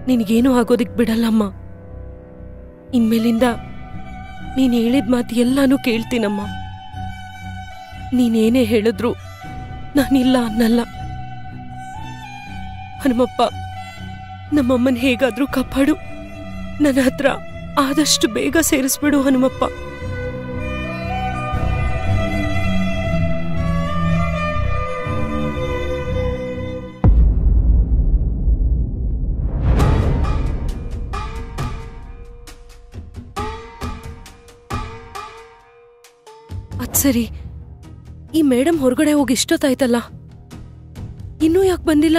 ನಿನಗೇನು ಆಗೋದಿಕ್ ಬಿಡಲ್ಲಮ್ಮ ಇನ್ಮೇಲಿಂದ ನೀನ್ ಹೇಳಿದ ಮಾತು ಎಲ್ಲಾನು ಕೇಳ್ತೀನಮ್ಮ ನೀನೇನೇ ಹೇಳಿದ್ರು ನಾನಿಲ್ಲ ಅನ್ನಲ್ಲ ಹನುಮಪ್ಪ ನಮ್ಮಮ್ಮನ್ ಹೇಗಾದ್ರೂ ಕಾಪಾಡು ನನ್ನ ಹತ್ರ ಆದಷ್ಟು ಬೇಗ ಸೇರಿಸ್ಬಿಡು ಹನುಮಪ್ಪ ಅದ್ ಸರಿ ಈ ಮೇಡಮ್ ಹೊರಗಡೆ ಹೋಗಿ ಇಷ್ಟೊತ್ತಾಯ್ತಲ್ಲ ಇನ್ನೂ ಯಾಕೆ ಬಂದಿಲ್ಲ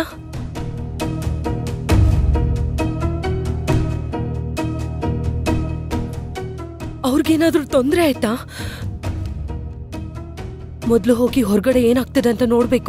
ಅವ್ರಿಗೇನಾದ್ರೂ ತೊಂದರೆ ಆಯ್ತಾ ಮೊದ್ಲು ಹೋಗಿ ಹೊರಗಡೆ ಏನಾಗ್ತಿದೆ ಅಂತ ನೋಡ್ಬೇಕು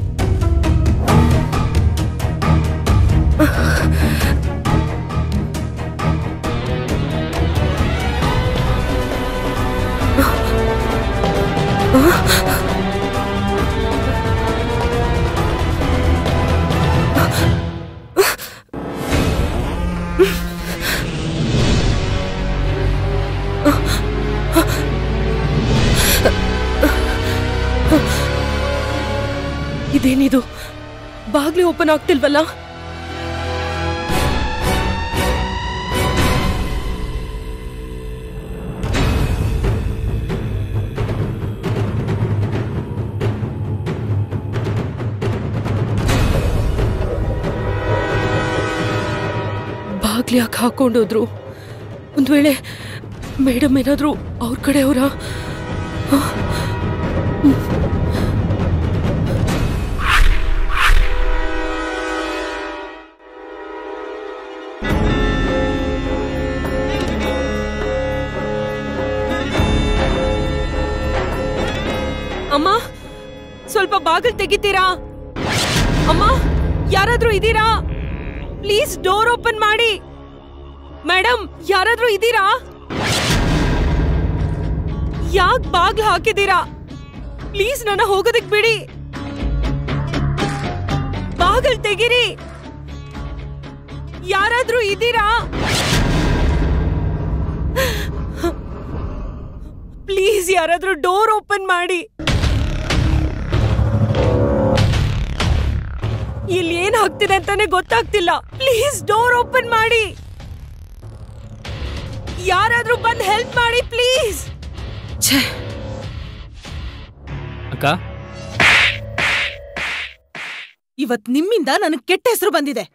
ಇದೇನಿದು ಬಾಗ್ಲಿ ಓಪನ್ ಆಗ್ತಿಲ್ವಲ್ಲ ಬಾಗ್ಲಿ ಯಾಕೆ ಹಾಕೊಂಡೋದ್ರು ಒಂದ್ ವೇಳೆ ಮೇಡಮ್ ಏನಾದ್ರು ಅವ್ರ ಕಡೆ ಅವರ ಅಮ್ಮ ಸ್ವಲ್ಪ ಬಾಗಿಲು ತೆಗಿತೀರಾ ಅಮ್ಮ ಯಾರಾದ್ರೂ ಇದೀರಾ ಪ್ಲೀಸ್ ಡೋರ್ ಓಪನ್ ಮಾಡಿ ಮೇಡಮ್ ಯಾರಾದ್ರೂ ಇದೀರಾ ಯಾಕ್ ಬಾಗ್ಲು ಹಾಕಿದೀರಾ ಪ್ಲೀಸ್ ನನ್ನ ಹೋಗೋದಕ್ ಬಿಡಿ ಬಾಗಲ್ ತೆಗಿರಿ ಯಾರಾದ್ರೂ ಇದೀರಾ ಪ್ಲೀಸ್ ಯಾರಾದ್ರೂ ಡೋರ್ ಓಪನ್ ಮಾಡಿ ಇಲ್ಲಿ ಏನ್ ಆಗ್ತಿದೆ ಅಂತಾನೆ ಗೊತ್ತಾಗ್ತಿಲ್ಲ ಪ್ಲೀಸ್ ಡೋರ್ ಓಪನ್ ಮಾಡಿ ಯಾರಾದ್ರೂ ಬಂದ್ ಹೆಲ್ಪ್ ಮಾಡಿ ಪ್ಲೀಸ್ ಛೇ ಅಕ್ಕ ಇವತ್ ನಿಮ್ಮಿಂದ ನನಗ್ ಕೆಟ್ಟ ಹೆಸರು ಬಂದಿದೆ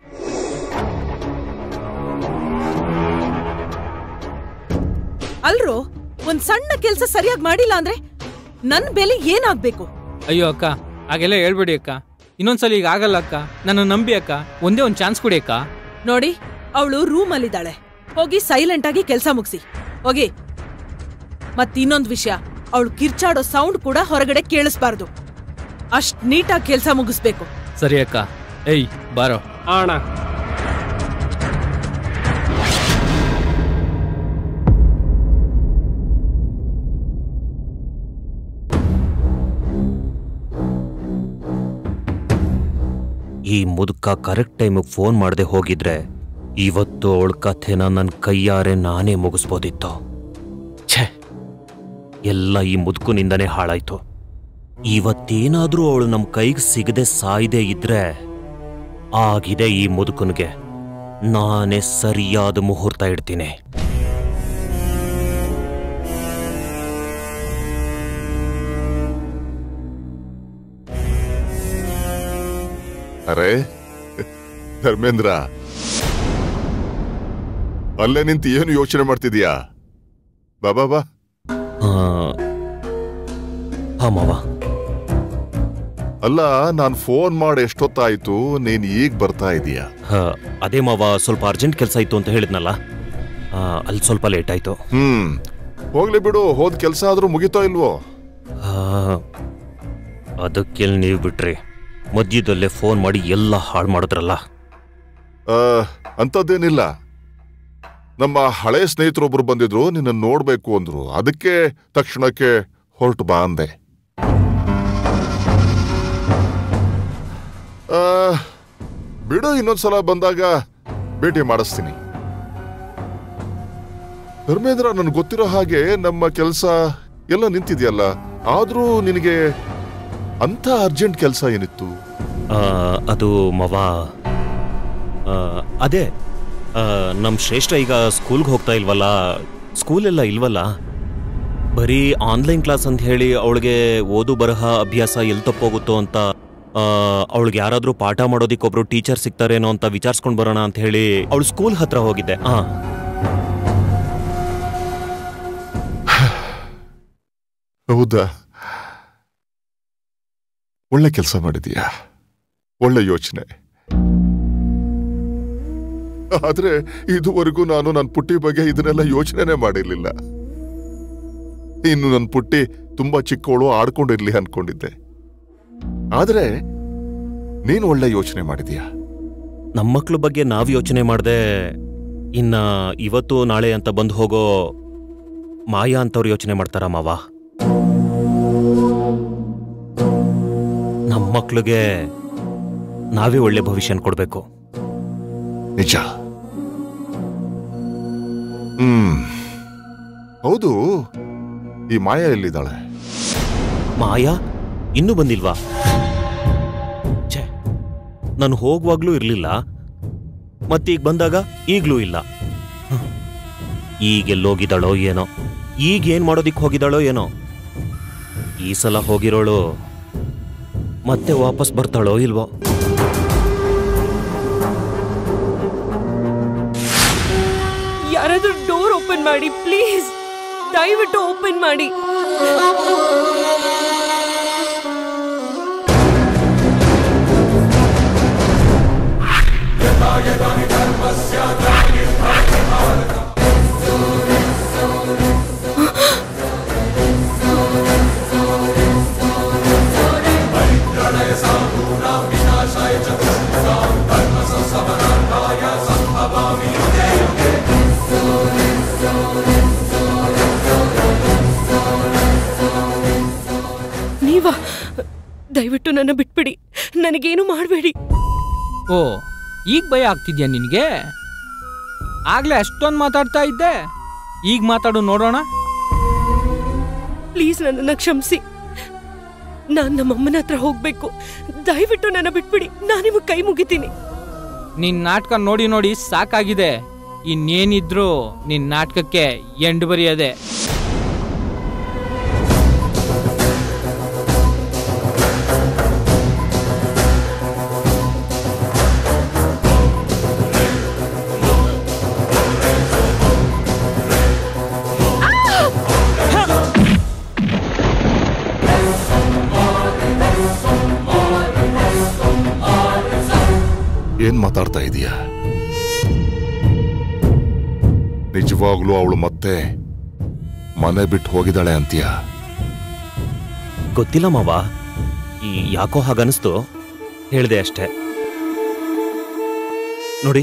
ಅಲ್ರೋ ಒಂದ್ ಸಣ್ಣ ಕೆಲ್ಸ ಸರಿಯಾಗಿ ಮಾಡಿಲ್ಲ ಅಂದ್ರೆ ನನ್ ಬೆಲೆ ಏನಾಗ್ಬೇಕು ಅಯ್ಯೋ ಅಕ್ಕ ಹಾಗೆಲ್ಲ ಹೇಳ್ಬೇಡಿ ಅಕ್ಕ ಇನ್ನೊಂದ್ಸಲ ಈಗ ಆಗಲ್ಲ ಅಕ್ಕ ನನ್ನ ನಂಬಿ ಅಕ್ಕ ಒಂದೇ ಒಂದು ಚಾನ್ಸ್ ಕೊಡಿ ಅಕ್ಕ ನೋಡಿ ಅವಳು ರೂಮ್ ಅಲ್ಲಿದ್ದಾಳೆ ಹೋಗಿ ಸೈಲೆಂಟ್ ಆಗಿ ಕೆಲ್ಸ ಮುಗಿಸಿ ಹೋಗಿ ಮತ್ ಇನ್ನೊಂದ್ ವಿಷಯ ಅವಳು ಕಿರ್ಚಾಡೋ ಸೌಂಡ್ ಕೂಡ ಹೊರಗಡೆ ಕೇಳಿಸ್ಬಾರ್ದು ಅಷ್ಟ್ ನೀಟಾಗಿ ಕೆಲ್ಸ ಮುಗಿಸ್ಬೇಕು ಸರಿ ಅಕ್ಕ ಏಯ್ ಬಾರೋ ಅಣ್ಣ ಈ ಮುದುಕ ಕರೆಕ್ಟ್ ಟೈಮಿಗೆ ಫೋನ್ ಮಾಡದೆ ಹೋಗಿದ್ರೆ ಇವತ್ತು ಅವಳ ಕಥೆನ ನನ್ನ ಕೈಯಾರೆ ನಾನೇ ಮುಗಿಸ್ಬೋದಿತ್ತು ಛೇ ಎಲ್ಲ ಈ ಮುದುಕನಿಂದನೇ ಹಾಳಾಯ್ತು ಇವತ್ತೇನಾದ್ರೂ ಅವಳು ನಮ್ಮ ಕೈಗೆ ಸಿಗದೆ ಸಾಯ್ದೇ ಇದ್ರೆ ಆಗಿದೆ ಈ ಮುದುಕನಿಗೆ ನಾನೇ ಸರಿಯಾದ ಮುಹೂರ್ತ ಇಡ್ತೀನಿ ಅರೆ ಧರ್ಮೇಂದ್ರ ಅಲ್ಲೇ ನಿಂತು ಏನು ಯೋಚನೆ ಮಾಡ್ತಿದೀಯಾ ಬಾಬಾ ಬಾ ಆ, ಹಾ ಮಾವ ಅಲ್ಲ ನಾನ್ ಫೋನ್ ಮಾಡಿ ಎಷ್ಟೊತ್ತಾಯ್ತು ನೀನ್ ಈಗ ಬರ್ತಾ ಇದೀಯಾ ಹಾ, ಅದೇ ಮಾವ ಸ್ವಲ್ಪ ಅರ್ಜೆಂಟ್ ಕೆಲಸ ಇತ್ತು ಅಂತ ಹೇಳಿದ್ನಲ್ಲ ಆ, ಅಲ್ಲಿ ಸ್ವಲ್ಪ ಲೇಟ್ ಆಯ್ತು ಹ್ಮ್ ಹೋಗ್ಲಿ ಬಿಡು ಹೋದ್ ಕೆಲ್ಸ ಆದ್ರೂ ಮುಗಿತೋ ಇಲ್ವೋ ಆ, ಅದಕ್ಕೆಲ್ ನೀವು ಬಿಟ್ರಿ ಮಧ್ಯದಲ್ಲೇ ಫೋನ್ ಮಾಡಿ ಎಲ್ಲ ಹಾಳು ಮಾಡಿದ್ರಲ್ಲ ಆ, ಅಂಥದ್ದೇನಿಲ್ಲ ನಮ್ಮ ಹಳೆ ಸ್ನೇಹಿತರೊಬ್ರು ಬಂದಿದ್ರು ನಿನ್ನ ನೋಡ್ಬೇಕು ಅಂದ್ರು ಅದಕ್ಕೆ ತಕ್ಷಣಕ್ಕೆ ಹೊರಟು ಬಾ ಅಂದೆ ಆ, ಬಿಡು ಇನ್ನೊಂದ್ಸಲ ಬಂದಾಗ ಭೇಟಿ ಮಾಡಿಸ್ತೀನಿ ಧರ್ಮೇಂದ್ರ ನನ್ಗೆ ಗೊತ್ತಿರೋ ಹಾಗೆ ನಮ್ಮ ಕೆಲಸ ಎಲ್ಲ ನಿಂತಿದೆಯಲ್ಲ ಆದ್ರೂ ನಿನಗೆ ಅಂತ ಅರ್ಜೆಂಟ್ ಕೆಲಸ ಏನಿತ್ತು ಆ, ಅದು ಮವ ಆ, ಅದೇ ನಮ್ಮ ಶ್ರೇಷ್ಠ ಈಗ ಸ್ಕೂಲ್ಗೆ ಹೋಗ್ತಾ ಇಲ್ವಲ್ಲ ಸ್ಕೂಲೆಲ್ಲ ಇಲ್ವಲ್ಲ ಬರೀ ಆನ್ಲೈನ್ ಕ್ಲಾಸ್ ಅಂತ ಹೇಳಿ ಅವಳಿಗೆ ಓದು ಬರಹ ಅಭ್ಯಾಸ ಎಲ್ಲಿ ತಪ್ಪೋಗುತ್ತೋ ಅಂತ ಅವಳಿಗೆ ಯಾರಾದರೂ ಪಾಠ ಮಾಡೋದಿಕ್ಕೊಬ್ರು ಟೀಚರ್ ಸಿಗ್ತಾರೇನೋ ಅಂತ ವಿಚಾರಿಸ್ಕೊಂಡು ಬರೋಣ ಅಂತ ಹೇಳಿ ಅವಳು ಸ್ಕೂಲ್ ಹತ್ರ ಹೋಗಿದ್ದೆ ಆ ಹೌದಾ ಒಳ್ಳೆ ಕೆಲಸ ಮಾಡಿದೀಯಾ ಒಳ್ಳೆ ಯೋಚನೆ ಆದ್ರೆ ಇದುವರೆಗೂ ನಾನು ನನ್ನ ಪುಟ್ಟಿ ಬಗ್ಗೆ ಇದನ್ನೆಲ್ಲ ಯೋಚನೆನೇ ಮಾಡಿರ್ಲಿಲ್ಲ ಇನ್ನು ನನ್ನ ಪುಟ್ಟಿ ತುಂಬಾ ಚಿಕ್ಕವಳು ಆಡ್ಕೊಂಡಿರ್ಲಿ ಅನ್ಕೊಂಡಿದ್ದೆ ಆದ್ರೆ ನೀನು ಒಳ್ಳೆ ಯೋಚನೆ ಮಾಡಿದೀಯಾ ನಮ್ಮ ಮಕ್ಳ ಬಗ್ಗೆ ನಾವು ಯೋಚನೆ ಮಾಡದೆ ಇನ್ನ ಇವತ್ತು ನಾಳೆ ಅಂತ ಬಂದು ಹೋಗೋ ಮಾಯಾ ಅಂತವ್ರು ಯೋಚನೆ ಮಾಡ್ತಾರ ಮಾವ ನಮ್ಮ ಮಕ್ಳಿಗೆ ನಾವೇ ಒಳ್ಳೆ ಭವಿಷ್ಯನ ಕೊಡ್ಬೇಕು ನಿಜ ಹ್ಮ್ ಹೌದು ಈ ಮಾಯಾ ಎಲ್ಲಿದ್ದಾಳೆ ಮಾಯಾ ಇನ್ನೂ ಬಂದಿಲ್ವಾ ಛೇ ನಾನು ಹೋಗುವಾಗ್ಲೂ ಇರ್ಲಿಲ್ಲ ಮತ್ತೀಗ ಬಂದಾಗ ಈಗ್ಲೂ ಇಲ್ಲ ಹ್ಮ್. ಈಗೆಲ್ಲೋಗಿದ್ದಾಳೋ ಏನೋ ಈಗ ಏನ್ ಮಾಡೋದಿಕ್ ಹೋಗಿದ್ದಾಳೋ ಏನೋ ಈ ಸಲ ಹೋಗಿರೋಳು ಮತ್ತೆ ವಾಪಸ್ ಬರ್ತಾಳೋ ಇಲ್ವೋ ಯಾರಾದ್ರೂ ಡೋರ್ ಓಪನ್ ಮಾಡಿ ಪ್ಲೀಸ್ ದಯವಿಟ್ಟು ಓಪನ್ ಮಾಡಿ ನೀವಾ ದಯವಿಟ್ಟು ನನ್ನ ಬಿಟ್ಬಿಡಿ ನನಗೇನು ಮಾಡಬೇಡಿ ಓ ಈಗ ಭಯ ಆಗ್ತಿದ್ಯಾ ನಿನಗೆ ಆಗ್ಲೇ ಅಷ್ಟೊಂದು ಮಾತಾಡ್ತಾ ಇದ್ದೆ ಈಗ ಮಾತಾಡು ನೋಡೋಣ ಪ್ಲೀಸ್ ನನ್ನನ್ನು ಕ್ಷಮಿಸಿ ನಾನು ನಮ್ಮಮ್ಮನ ಹತ್ರ ಹೋಗ್ಬೇಕು ದಯವಿಟ್ಟು ನನ್ನ ಬಿಟ್ಬಿಡಿ ನಾನು ನಿಮಗೆ ಕೈ ಮುಗಿತೀನಿ ನಿನ್ ನಾಟಕ ನೋಡಿ ನೋಡಿ ಸಾಕಾಗಿದೆ ಇನ್ನೇನಿದ್ರು ನಿನ್ ನಾಟಕಕ್ಕೆ ಎಂಡು ಬರೆಯದೆ ಏನ್ ಮಾತಾಡ್ತಾ ಇದೀಯಾ ನಿಜವಾಗ್ಲೂ ಅವಳು ಮತ್ತೆ ಮನೆ ಬಿಟ್ಟು ಹೋಗಿದ್ದಾಳೆ ಅಂತೀಯ ಗೊತ್ತಿಲ್ಲ ಮಾವ ಈ ಯಾಕೋ ಹಾಗನ್ನಿಸ್ತು ಹೇಳ್ದೆ ಅಷ್ಟೆ ನೋಡಿ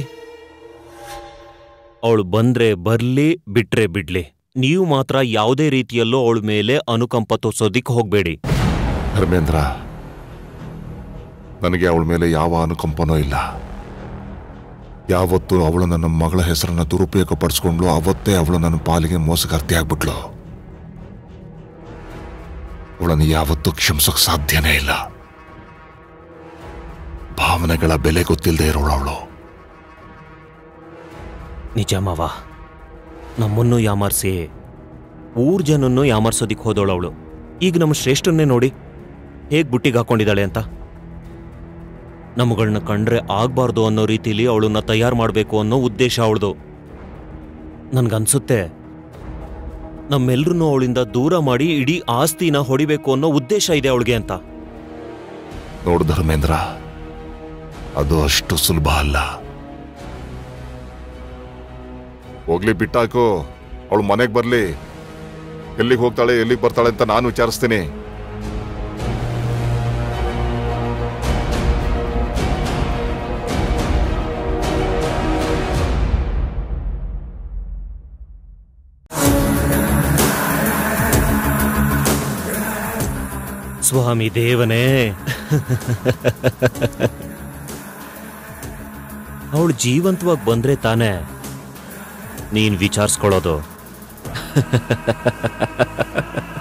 ಅವಳು ಬಂದ್ರೆ ಬರ್ಲಿ ಬಿಟ್ರೆ ಬಿಡ್ಲಿ ನೀವು ಮಾತ್ರ ಯಾವುದೇ ರೀತಿಯಲ್ಲೂ ಅವಳ ಮೇಲೆ ಅನುಕಂಪ ತೋರ್ಸೋದಿಕ್ ಹೋಗ್ಬೇಡಿ ಧರ್ಮೇಂದ್ರ ನನಗೆ ಅವಳ ಮೇಲೆ ಯಾವ ಅನುಕಂಪನೂ ಇಲ್ಲ ಯಾವತ್ತು ಅವಳು ನನ್ನ ಮಗಳ ಹೆಸರನ್ನ ದುರುಪಯೋಗ ಪಡಿಸ್ಕೊಂಡ್ಲು ಅವತ್ತೇ ಅವಳು ನನ್ನ ಪಾಲಿಗೆ ಮೋಸಗಾರ್ತಿ ಆಗ್ಬಿಟ್ಲು ಅವಳನ್ನು ಯಾವತ್ತೂ ಕ್ಷಮಿಸೋಕ್ ಸಾಧ್ಯನೇ ಇಲ್ಲ ಭಾವನೆಗಳ ಬೆಲೆ ಗೊತ್ತಿಲ್ಲದೆ ಇರೋಳು ಅವಳು ನಿಜ ಮಾವ ನಮ್ಮನ್ನು ಯಾಮಾರ್ಸಿ ಊರ್ ಜನನ್ನು ಯಾಮಾರ್ಸೋದಿಕ್ ಹೋದವಳು ಅವಳು ಈಗ ನಮ್ಮ ಶ್ರೇಷ್ಠನ್ನೇ ನೋಡಿ ಹೇಗ್ ಬುಟ್ಟಿಗೆ ಹಾಕೊಂಡಿದ್ದಾಳೆ ಅಂತ ನಮ್ಮಗಳನ್ನ ಕಂಡ್ರೆ ಆಗ್ಬಾರ್ದು ಅನ್ನೋ ರೀತಿಲಿ ಅವಳನ್ನ ತಯಾರು ಮಾಡಬೇಕು ಅನ್ನೋ ಉದ್ದೇಶ ಅವಳದು ನನ್ಗನ್ಸುತ್ತೆ ನಮ್ಮೆಲ್ರನ್ನೂ ಅವಳಿಂದ ದೂರ ಮಾಡಿ ಇಡೀ ಆಸ್ತಿನ ಹೊಡಿಬೇಕು ಅನ್ನೋ ಉದ್ದೇಶ ಇದೆ ಅವಳಿಗೆ ಅಂತ ನೋಡು ಧರ್ಮೇಂದ್ರ ಅದು ಅಷ್ಟು ಸುಲಭ ಅಲ್ಲ ಹೋಗ್ಲಿ ಬಿಟ್ಟಾಕು ಅವಳು ಮನೆಗೆ ಬರ್ಲಿ ಎಲ್ಲಿಗೆ ಹೋಗ್ತಾಳೆ ಎಲ್ಲಿಗೆ ಬರ್ತಾಳೆ ಅಂತ ನಾನು ವಿಚಾರಿಸ್ತೀನಿ ಸ್ವಾಮಿ ದೇವನೇ ಅವಳು ಜೀವಂತವಾಗಿ ಬಂದ್ರೆ ತಾನೇ ನೀನ್ ವಿಚಾರಿಸ್ಕೊಳ್ಳೋದು